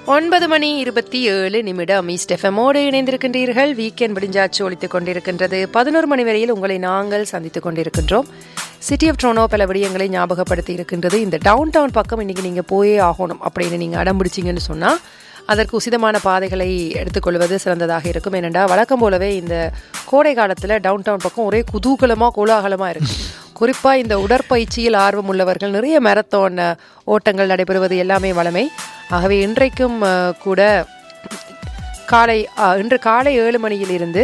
ஒன்பது மணி இருபத்தி ஏழு நிமிடம் ஈஸ்ட் எஃப்எம்மோடு இணைந்திருக்கின்றீர்கள் வீக்கெண்ட் விடிஞ்சாச்சு ஒழித்துக் கொண்டிருக்கின்றது பதினோரு மணி வரையில் உங்களை நாங்கள் சந்தித்துக் கொண்டிருக்கின்றோம் சிட்டி ஆஃப் ட்ரோனோ பல விடயங்களை ஞாபகப்படுத்தி இருக்கின்றது இந்த டவுன் டவுன் பக்கம் இன்னைக்கு நீங்க போயே ஆகணும் அப்படின்னு நீங்க அடம் பிடிச்சீங்கன்னு சொன்னா அதற்கு உசிதமான பாதைகளை எடுத்துக்கொள்வது சிறந்ததாக இருக்கும் ஏனென்றா வழக்கம் போலவே இந்த கோடை காலத்தில் டவுன் டவுன் பக்கம் ஒரே குதூகலமாக கோலாகலமாக இருக்கு குறிப்பாக இந்த உடற்பயிற்சியில் ஆர்வம் உள்ளவர்கள் நிறைய மேரத்தான் ஓட்டங்கள் நடைபெறுவது எல்லாமே வளமை ஆகவே இன்றைக்கும் அஹ், கூட காலை அஹ், இன்று காலை ஏழு மணியிலிருந்து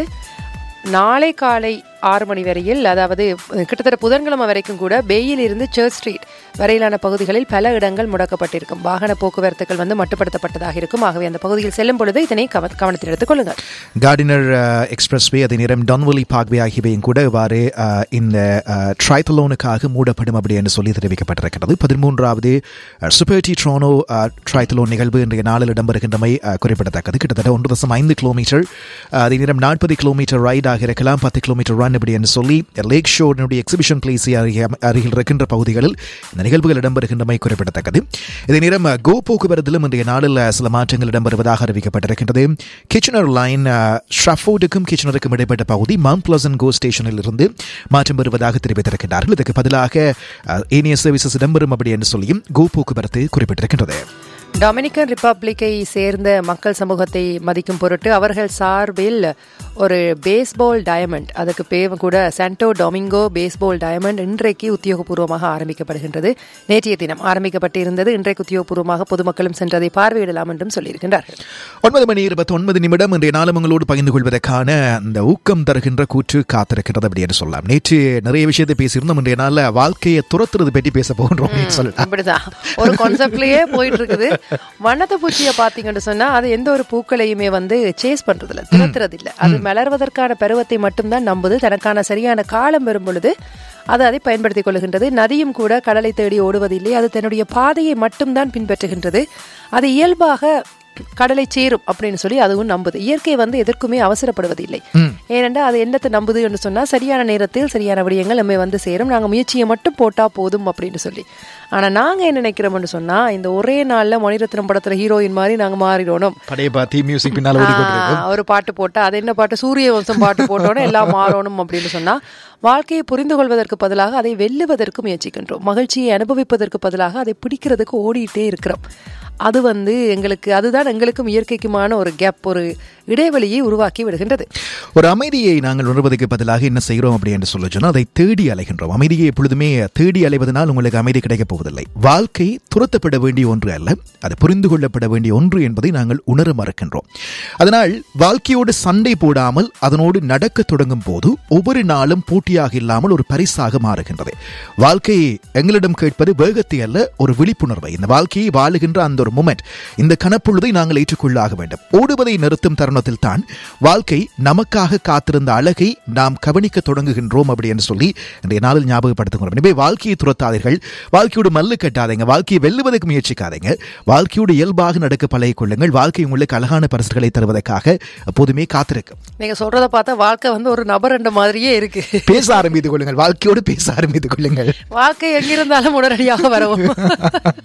நாளை காலை ஆறு மணி வரையில் அதாவது அஹ், கிட்டத்தட்ட புதன்கிழமை வரைக்கும் கூட பேயில் இருந்து சர்ச் ஸ்ட்ரீட் வரையிலான பகுதிகளில் பல இடங்கள் முடக்கப்பட்டிருக்கும் வாகன போக்குவரத்துகள் வந்து மட்டுப்படுத்தப்பட்டதாக இருக்கும் ஆகவே அந்த பகுதியில் செல்லும் பொழுது இதனை கவ- கவனத்தில் எடுத்துக் கொள்ளுங்கள் கார்டினர் எக்ஸ்பிரஸ்வே அதே நேரம் டான்வெலி பார்க்வே ஆகியவையும் கூட இவ்வாறு அஹ், இந்த ட்ரைத்தலோனுக்காக மூடப்படும் அப்படி என்று சொல்லி தெரிவிக்கப்பட்டிருக்கிறது பதிமூன்றாவது சுப்பர்டி ட்ரோனோ ட்ரைத்தலோன் நிகழ்வு இன்றைய நாளில் இடம்பெறுகின்றமை அஹ், குறிப்பிடத்தக்கது கிட்டத்தட்ட ஒன்று தசம் ஐந்து கிலோமீட்டர் அஹ், அதே நேரம் நாற்பது கிலோமீட்டர் ரைடாக இருக்கலாம் பத்து கிலோமீட்டர் ரன் இப்படி என்று சொல்லி லேக் ஷோனுடைய எக்ஸிபிஷன் பிளேஸ் அருகில் இருக்கின்ற பகுதிகளில் இந்த நிகழ்வுகள் இடம்பெறுகின்றமை குறிப்பிடத்தக்கது இதே நேரம் அஹ், கோ போக்குவரத்திலும் இன்றைய நாளில் அஹ், சில மாற்றங்கள் இடம்பெறுவதாக அறிவிக்கப்பட்டிருக்கின்றது கிச்சனர் லைன் ஷ்ரஃபோர்டுக்கும் கிச்சனருக்கும் இடைப்பட்ட பகுதி மவுண்ட் பிளசன் கோ ஸ்டேஷனில் இருந்து மாற்றம் பெறுவதாக தெரிவித்திருக்கிறார்கள் இதுக்கு பதிலாக அஹ், ஏனைய சர்வீசஸ் இடம்பெறும் அப்படி என்று சொல்லியும் கோ போக்குவரத்து குறிப்பிட்டிருக்கின்றது டொமினிக்கன் ரிப்பப்ளிக்கை சேர்ந்த மக்கள் சமூகத்தை மதிக்கும் பொருட்டு அவர்கள் சார்பில் ஒரு பேஸ்பால் டயமண்ட் அதுக்கு பேர் கூட சாண்டோ டொமிங்கோ பேஸ்பால் டயமண்ட் இன்றைக்கு உத்தியோகபூர்வமாக ஆரம்பிக்கப்படுகின்றது நேற்றைய தினம் ஆரம்பிக்கப்பட்டிருந்தது இன்றைக்கு உத்தியோகபூர்வமாக பொதுமக்களும் சென்றதை பார்வையிடலாம் என்றும் சொல்லியிருக்கின்றார்கள் ஒன்பது மணி இருபத்தி ஒன்பது நிமிடம் இன்றைய நாளும் உங்களோடு பகிர்ந்து கொள்வதற்கான அந்த ஊக்கம் தருகின்ற கூற்று காத்திருக்கிறது அப்படி என்று சொல்லலாம் நேற்று நிறைய விஷயத்தை பேசியிருந்தோம் இன்றைய நாளில் வாழ்க்கையை துரத்துறது பற்றி பேச போகின்றோம் அப்படின்னு சொல்லலாம் அப்படிதான் ஒரு கான்செப்ட்லயே போயிட்டு இருக்குது வண்ணத்தை பூச்சியை பாத்தீங்கன்னு சொன்னா அது எந்த ஒரு பூக்களையுமே வந்து சேஸ் பண்றது இல்ல துரத்துறது இல்ல அது மலர்வதற்கான பருவத்தை மட்டும்தான் நம்புது தனக்கான சரியான காலம் வரும் பொழுது அது அதை பயன்படுத்திக் கொள்கின்றது நதியும் கூட கடலை தேடி ஓடுவதில்லை அது தன்னுடைய பாதையை மட்டும்தான் பின்பற்றுகின்றது அது இயல்பாக கடலை சேரும் அப்படின்னு சொல்லி அதுவும் நம்புது இயற்கை வந்து எதற்குமே அவசரப்படுவதில்லை ஏனென்றால் அது என்னத்தை நம்புது என்று சொன்னா சரியான நேரத்தில் சரியான விடயங்கள் நம்ம வந்து சேரும் நாங்க முயற்சியை மட்டும் போட்டா போதும் அப்படின்னு சொல்லி ஆனா நாங்க என்ன நினைக்கிறோம்னு சொன்னா இந்த ஒரே நாள்ல மணிரத்னம் படத்துல ஹீரோயின் மாதிரி நாங்க மாறிடணும் படைய பார்த்தி மியூசிக் பின்னால் ஓடிக்கொண்டிருக்கும் ஆ, ஒரு பாட்டு போட்டா அது என்ன பாட்டு சூரிய வம்சம் பாட்டு போட்டோன்னே எல்லாம் மாறணும் அப்படின்னு சொன்னா வாழ்க்கையை புரிந்து கொள்வதற்கு பதிலாக அதை வெல்லுவதற்கு முயற்சிக்கின்றோம் மகிழ்ச்சியை அனுபவிப்பதற்கு பதிலாக அதை பிடிக்கிறதுக்கு ஓடிட்டே இருக்கிறோம் அது வந்து எங்களுக்கு அதுதான் எங்களுக்கும் இயற்கைக்குமான ஒரு கேப் ஒரு இடைவெளியை உருவாக்கி விடுகின்றது ஒரு அமைதியை நாங்கள் உணர்வதற்கு பதிலாக என்ன செய்கிறோம் அப்படி என்று சொல்ல சொன்னால் அதை தேடி அலைகின்றோம் அமைதியை எப்பொழுதுமே தேடி அலைவதனால் உங்களுக்கு அமைதி கிடைக்கப் போவதில்லை வாழ்க்கை துரத்தப்பட வேண்டிய ஒன்று அல்ல அது புரிந்து கொள்ளப்பட வேண்டிய ஒன்று என்பதை நாங்கள் உணர மறக்கின்றோம் அதனால் வாழ்க்கையோடு சண்டை போடாமல் அதனோடு நடக்க தொடங்கும் போது ஒவ்வொரு நாளும் போட்டியாக இல்லாமல் ஒரு பரிசாக மாறுகின்றது வாழ்க்கை எங்களிடம் கேட்பது வேகத்தை அல்ல ஒரு விழிப்புணர்வை இந்த வாழ்க்கையை வாழுகின்ற அந்த ஒரு மூமெண்ட் இந்த கனப்பொழுதை நாங்கள் ஏற்றுக்கொள்ளாக வேண்டும் ஓடுவதை நிறுத்தும் தருணத்தில் தான் வாழ்க்கை நமக்காக காத்திருந்த அழகை நாம் கவனிக்க தொடங்குகின்றோம் அப்படி என்று சொல்லி இன்றைய நாளில் ஞாபகப்படுத்துகிறோம் எனவே வாழ்க்கையை துரத்தாதீர்கள் வாழ்க்கையோடு மல்லு கட்டாதீங்க வாழ்க்கையை வெல்லுவதற்கு முயற்சிக்காதீங்க வாழ்க்கையோடு இயல்பாக நடக்க பழகிக் கொள்ளுங்கள் வாழ்க்கை உங்களுக்கு அழகான பரிசுகளை தருவதற்காக எப்போதுமே காத்திருக்கும் நீங்க சொல்றத பார்த்தா வாழ்க்கை வந்து ஒரு நபர் என்ற மாதிரியே இருக்கு பேச ஆரம்பித்துக் கொள்ளுங்கள் வாழ்க்கையோடு பேச ஆரம்பித்துக் கொள்ளுங்கள் வாழ்க்கை எங்கிருந்தாலும் உடனடியாக வரவும்